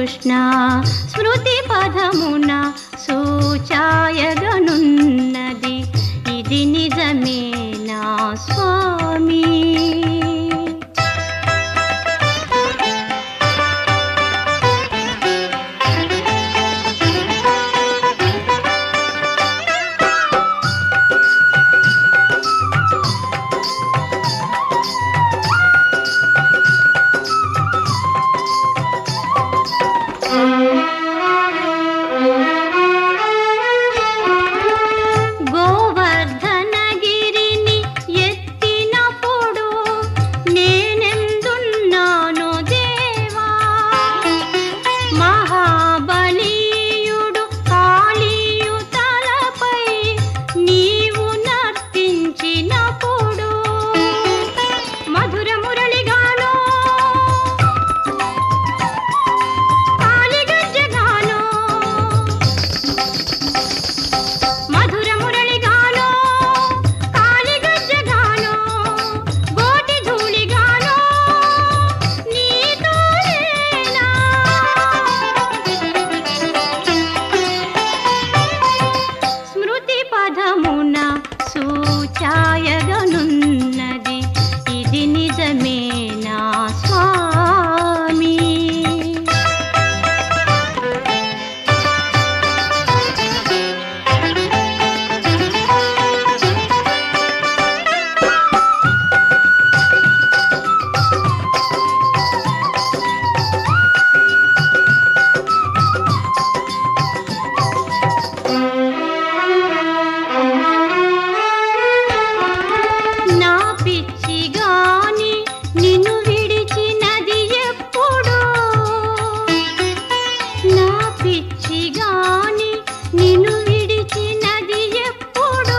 కృష్ణ స్మృతి పదమున సూచాయగనున్నది ఇది నిజమేనా స్వామి గోవర్ధనగిరిని ఎత్తినప్పుడు నేనెందున్నాను దేవా మహాబలీయుడు కాళీయు తలపై నీవు నర్తించినప్పుడు మధుర మురళిగానో కాళిగజ్జగానో మధుర మురళిగానో కాళిగజ్జగానో గోటి ధూళిగానో నీతోనేనా స్మృతి పదమున సూచాయగనున్నది ఇది నిజమేనా స్వామి నా పిచ్చి గాని నిన్ను విడిచినది ఎప్పుడు నా పిచ్చి గాని నిన్ను విడిచినది ఎప్పుడు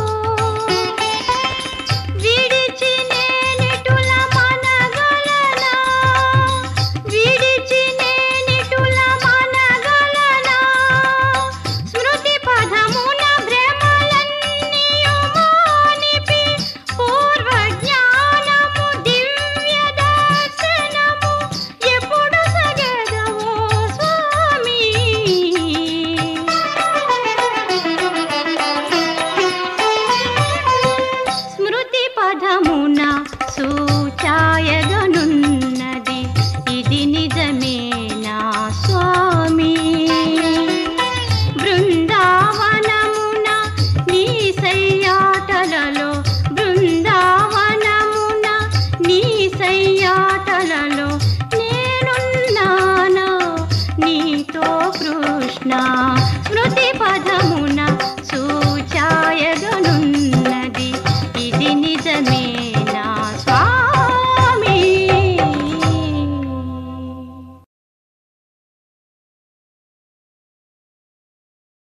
విడిచి నేనిటుల మనగలనా విడిచి నేనిటుల మనగలనా స్మృతి పదమున భ్రమలన్నీయు మానిపి పూర్వ జ్ఞానము దివ్య దర్శనము ఎప్పుడు సగదవో స్వామి స్మృతి పదమున సూచాయగనున్నది ఇది నిజమేనా స్వామి బృందావనమున నీ సయ్యాటలలో బృందావనమున నీ సయ్యాటలలో నేనున్నానా నీతో కృష్ణ స్మృతి పదము